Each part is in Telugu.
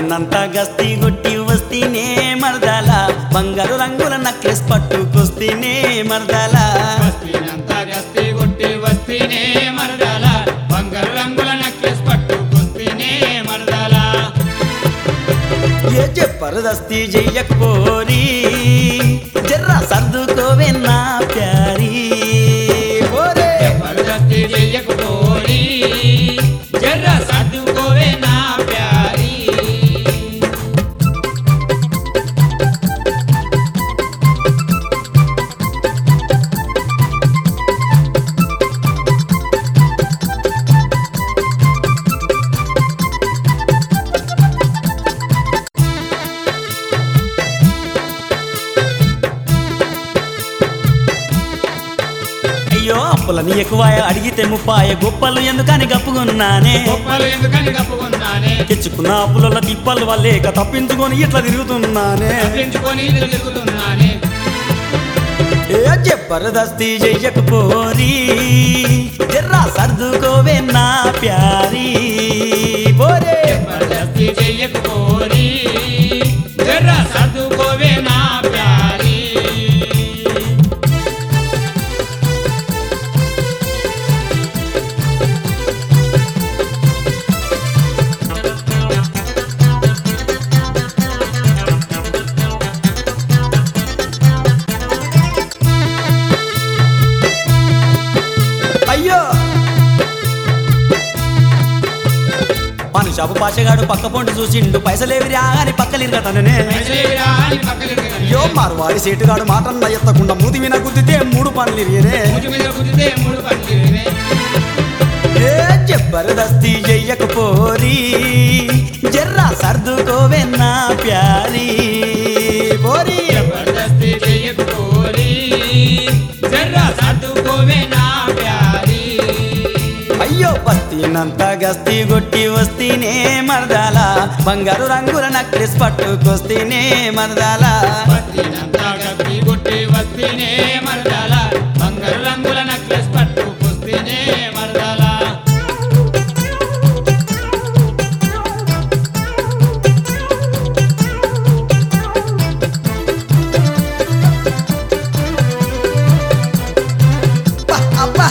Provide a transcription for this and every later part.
బస్తీనంతా గస్తీ కొట్టి వస్తీనే మరదాల బంగారు రంగుల నక్లెస్ పట్టుకొస్తీనే మరదాల వస్తీనంతా గస్తీ కొట్టి వస్తీనే మరదాల బంగారు రంగుల నెక్లెస్ పట్టుకొస్తీనే మరదాల ఏ చెప్పరు దస్తీ చెయ్యకపోరి జర్రా సర్దుకోవే నా ప్యారీ ఓరే జబర్దస్తి చెయ్యకపోరి జర్ర సర్దుకోవే నా ప్యారీ అయ్యో అప్పులని ఎక్కువ అడిగితే ముప్పాయ గొప్పలు ఎందుకని గప్పుకున్నానే గొప్పలు ఎందుకని కప్పుకున్నానే తెచ్చుకున్న అప్పుల తిప్పలు వల్లేక తప్పించుకొని ఇట్లా తిరుగుతున్నానే తప్పించుకొని తిరుగుతున్నానే ఏ జబర్దస్తి చెయ్యకపోరి జర్రా సర్దుకోవే నా ప్యారీ పోరే జబర్దస్తి చెయ్యకపోరి జర్ర సర్దుకోవే నా ప్యారీ అయ్యో పని షాపు పాషగాడు పక్క పొంటి చూసిండు పైసలేవిరా అని పక్కలిరగటననే పైసలేవిరా అని పక్కలిరగనే. అయ్యో మార్వాడి సేటుగాడు మాటన్న ఎత్తకుండా మూతి విన గుద్దితే మూడు పనులు ఇరిగేనే మూతి మీద గుద్దితే మూడు పక్కలిరగనే. ఏ జబర్దస్తి చెయ్యకపోరి జర్రా సర్దుకోవే నా ప్యారీ పోరి జబర్దస్తి చెయ్యకపోరి జర్ర సర్దుకోవే నా ప్యారీ అయ్యో బస్తీనంత గస్తీ కొట్టి వస్తీనే మరదాల బంగారు రంగుల నక్లెస్ పట్టుకొస్తీనే మరదాల వస్తీనంతా గట్టి కొట్టి వస్తీనే మరదాల బంగారు రంగుల నెక్లెస్ పట్టుకొస్తేనే మరదాల అబ్బా, అబ్బా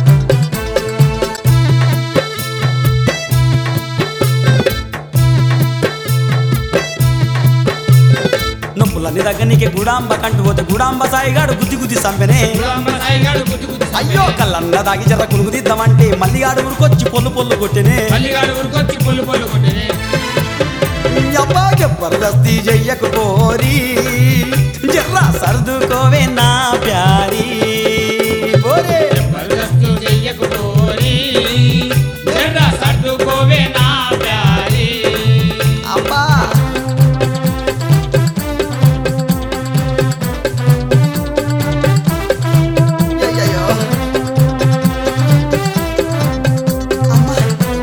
నొప్పులన్నీ దగ్గర నీకే గుడాంబ కంటు పోతే గుడాంబ సాయిగాడు గుద్ది గుద్ది సంపెనే గులాంబ సాయిగాడు గుద్దు గుద్దు అయ్యో కళ్ళన్న దాగి జర్ర కునుగుదిద్దామంటే మళ్ళీ ఆడు ఊరుకొచ్చి పొల్లు పొల్లు కొట్టెనే మల్లిగాడు ఊరుకొచ్చి పొల్లు పొల్లు కొట్టేనే అబ్బా జబర్దస్తి చెయ్యకపోరి జర్రా సర్దుకోవే నా ప్యారీ పోరే జబర్దస్తు చెయ్యకపోరి జర్ర సర్దుకోవే నా ప్యారీ అబ్బా అయ్యయ్యో. అమ్మా.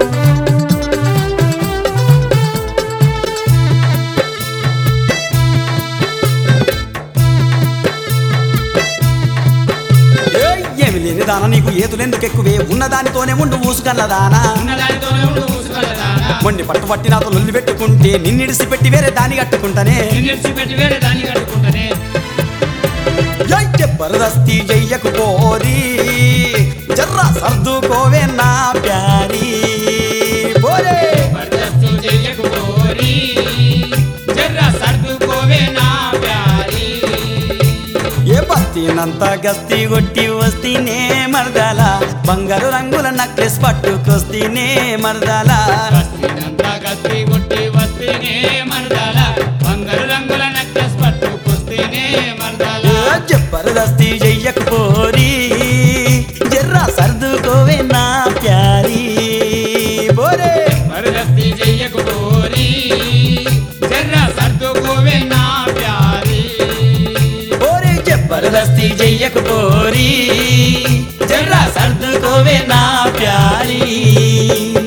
ఏయ్, ఏమి లేని దాన నీకు ఏతులెందుకు ఎక్కువే ఉన్నదానితోనే ఉండు ఊసుకల్ల దానా ఉన్నదానితోనే ఉండు మూసుకొల్లదానా మొండి పట్టు పట్టి నాతో లొల్లి పెట్టుకుంటే నిన్నిడిసి పెట్టి వేరే దాన్ని కట్టుకుంటానే నిన్నిడిచి పెట్టి వేరే దాన్ని కట్టుకుంటానే ఏయ్, జబర్దస్తి చెయ్యకు పోరి జర్రా సర్దుకోవే నా ప్యారీ పోరే జబర్దస్తు చెయ్యకపోరి జర్ర సర్దుకోవే నా ప్యారీ ఏ బస్తీనంతా గస్తీ కొట్టి వస్తీనే మరదాల బంగారు రంగుల నక్లెస్ పట్టుకొస్తీనే మరదాల వస్తీనంతా గస్తీ కొట్టి వస్తేనే మరదాల బంగారు రంగుల నెక్లెస్ పట్టుకొస్తేనే మరదాల ఏ జబర్దస్తి చెయ్యకు పోరి జర్రా సర్దుకోవే నా ప్యారీ పోరే మరదస్తి చెయ్యకపోరి జర్ర సర్దుకోవే నా ప్యారీ ఓరే జబర్దస్తి చెయ్యకు పోరి జర్రా సర్దుకోవే నా ప్యారీ